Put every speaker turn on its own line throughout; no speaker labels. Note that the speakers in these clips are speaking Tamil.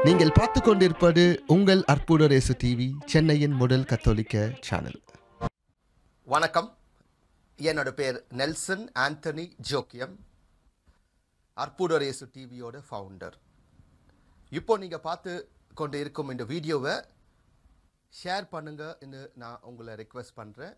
நீங்கள் பார்த்து கொண்டிருப்பது உங்கள் அற்புத ரேசு டிவி சென்னையின் முதல் கத்தோலிக்க சேனல்
வணக்கம் என்னோட பேர் நெல்சன் ஆண்டனி ஜோக்கியம் அற்புதரேசு டிவியோட ஃபவுண்டர் இப்போ நீங்கள் பார்த்து கொண்டு இருக்கும் இந்த வீடியோவை ஷேர் பண்ணுங்கன்னு நான் உங்களை ரெக்வெஸ்ட் பண்ணுறேன்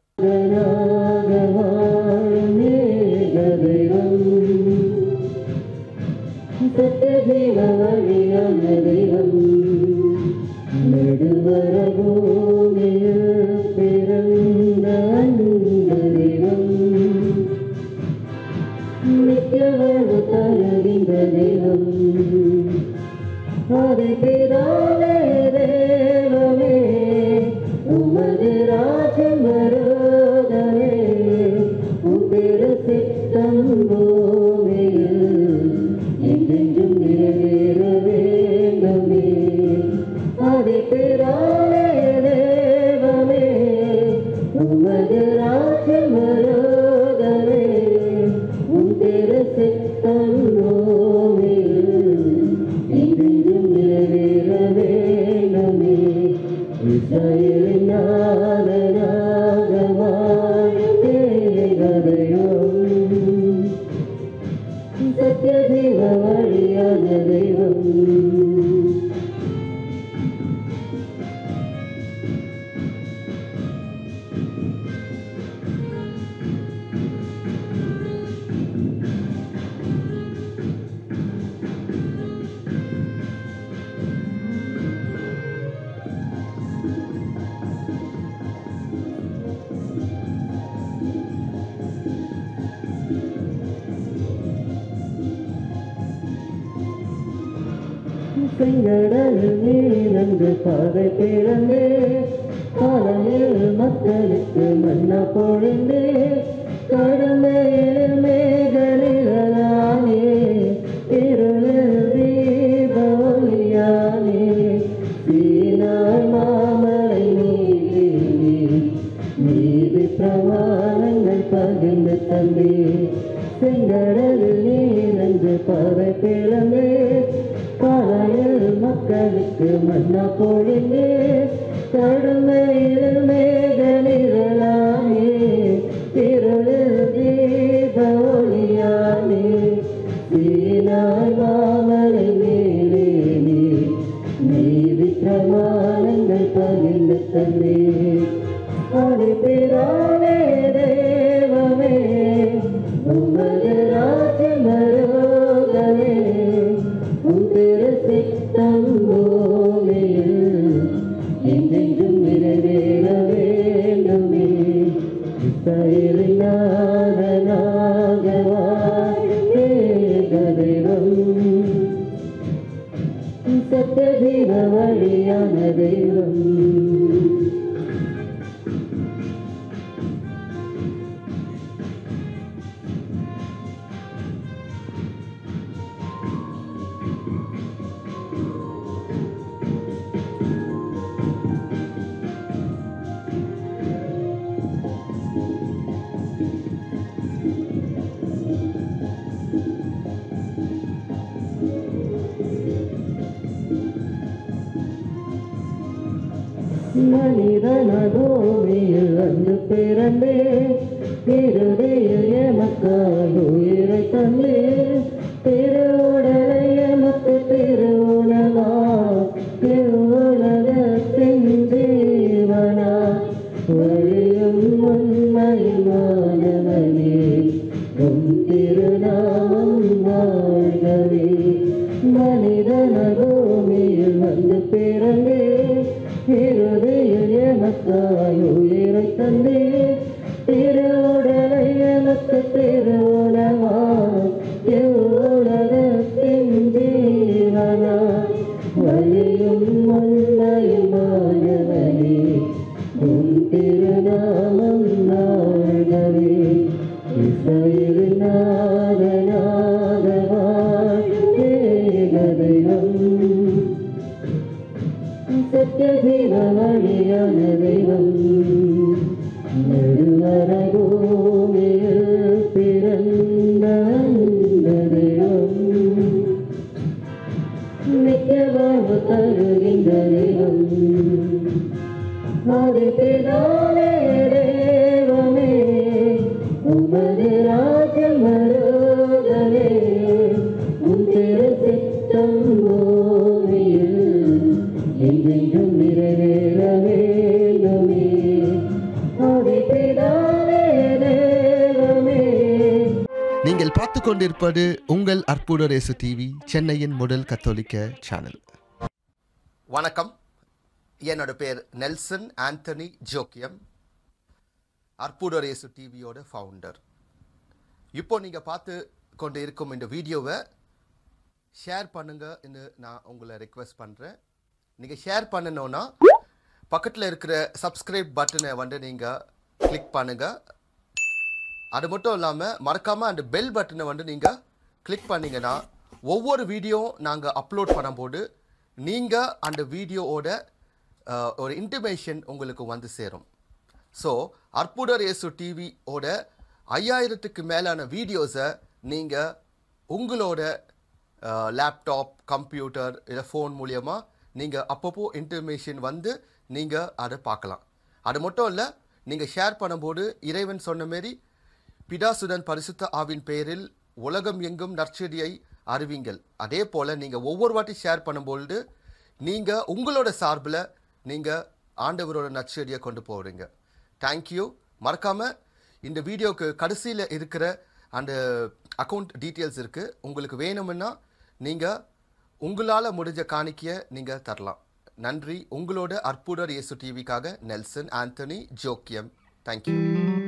உமது ராஜம் வருவதே உதிரு சித்தம் பூமியில் என்றென்றும் நிறைவேற வேண்டுமே அதை பிறாலே தேவமே உமது ராஜம் வருவதே உதிரு சித்தம் பூமியில் என்றென்றும் நிறைவேற வேண்டுமே இஸ்ரவேலின் நாதனாக வாழும் தேவதையும் சத்திய தெய்வ வழியான தெய்வம் செங்கடலில் நீரந்து பாதை பிறந்தே காலையில் மக்களுக்கு மன்னா பொழிந்தே கடமையில் மேகனிலானே இருளில் தீப ஒளியானே சீனாய் மாமலை நீதி நீதி பிரமாணங்கள் பகிர்ந்து தந்தே செங்கடலில் நீரந்து பாதை பிறந்தே காலையில் மக்களுக்கு மன்னா பொழிந்தே கடுமையில் மேகனிரலாமே திருளில் தீப ஒளியானே சீனாய் மாமலை மேலே நீ நீதி பிரமாணங்கள் பகிர்ந்து தந்தே அது பிறானே தேவமே உமது ராஜ்யம் வருவதே உதிரு சித்தம் பூமியில் என்றென்றும் நிறைவேற வேண்டுமே இஸ்ரவேலின் நாதனாக வாழும் தேவதெய்வம் சத்திய ஜீவ வழியான தெய்வம் மனிதனதோமியில் வந்து பிறந்தே திருதையில் எமக்காய் உயிரை தந்தே திருவுடலை எமக்கு திருவுணவா திருவுலகத்தின் தேவனா வழியும் உண்மையுமானவனே உம் திருநாமம் வாழ்கவே மனிதனதோமியில் வந்து பிறந்தே இருதையில் எமக்காய் உயிரை தந்தே திருவுடலை எனக்கு திருவுணவா திருவுலகத்தின் ஜீவனா வழியும் உண்மையுமானவனே உன் திருநாமம் நாழ்கவே இசையில் நாதனாக வாழும் ஏகதெய்வம் சத்திய ஜீவ வழியான தெய்வம் நெடுவர பூமியில் பிறந்த அந்த தெய்வம் நித்திய வாழ்வு வாழ்வு தருகின்ற தெய்வம் அது பிதாவே தேவமே உமது ராஜ்யம் வருகவே உம் திரு சித்தம் பூமியில் என்றென்றும் நிறைவேற வேண்டுமே அது பிதாவே தேவமே
நீங்கள் பார்த்து கொண்டிருப்பது உங்கள் அற்புத ரேசு டிவி சென்னையின் முதல் கத்தோலிக்க சேனல்
வணக்கம் என்னோட பேர் நெல்சன் ஆண்டனி ஜோக்கியம் அற்புதரேசு டிவியோட ஃபவுண்டர் இப்போ நீங்கள் பார்த்து கொண்டு இருக்கும் இந்த வீடியோவை ஷேர் பண்ணுங்கன்னு நான் உங்களை ரெக்வெஸ்ட் பண்ணுறேன் நீங்கள் ஷேர் பண்ணணும்னா பக்கத்தில் இருக்கிற சப்ஸ்கிரைப் பட்டனை வந்து நீங்கள் கிளிக் பண்ணுங்கள் அது மட்டும் இல்லாமல் மறக்காமல் அந்த பெல் பட்டனை வந்து நீங்கள் கிளிக் பண்ணீங்கன்னா ஒவ்வொரு வீடியோ நாங்கள் அப்லோட் பண்ணும்போது நீங்கள் அந்த வீடியோவோட அஹ், ஒரு இன்டிமேஷன் உங்களுக்கு வந்து சேரும் ஸோ அற்புதர் இயேசு டிவியோட ஐயாயிரத்துக்கு மேலான வீடியோஸை நீங்கள் உங்களோட லேப்டாப் கம்ப்யூட்டர் இல்லை ஃபோன் மூலியமா நீங்கள் அப்பப்போ இன்டர்மேஷன் வந்து நீங்கள் அதை பார்க்கலாம் அது மட்டும் இல்லை நீங்கள் ஷேர் பண்ணும்போது இறைவன் சொன்ன மாரி பிதாசுடன் பரிசுத்த ஆவின் பெயரில் உலகம் எங்கும் நற்செடியை அறிவிங்கள் அதே போல் நீங்கள் ஒவ்வொரு வாட்டி ஷேர் பண்ணும்பொழுது நீங்கள் உங்களோட சார்பில் நீங்கள் ஆண்டவரோட நற்செடியை கொண்டு போகிறீங்க தேங்க்யூ மறக்காமல் இந்த வீடியோக்கு கடைசியில் இருக்கிற அந்த அக்கௌண்ட் டீட்டெயில்ஸ் இருக்குது உங்களுக்கு வேணும்னா நீங்கள் உங்களால் முடிஞ்ச காணிக்கையை நீங்கள் தரலாம் நன்றி உங்களோட அற்புதர் இயேசு டிவிக்காக நெல்சன் ஆண்டனி ஜோக்கியம் தேங்க்யூ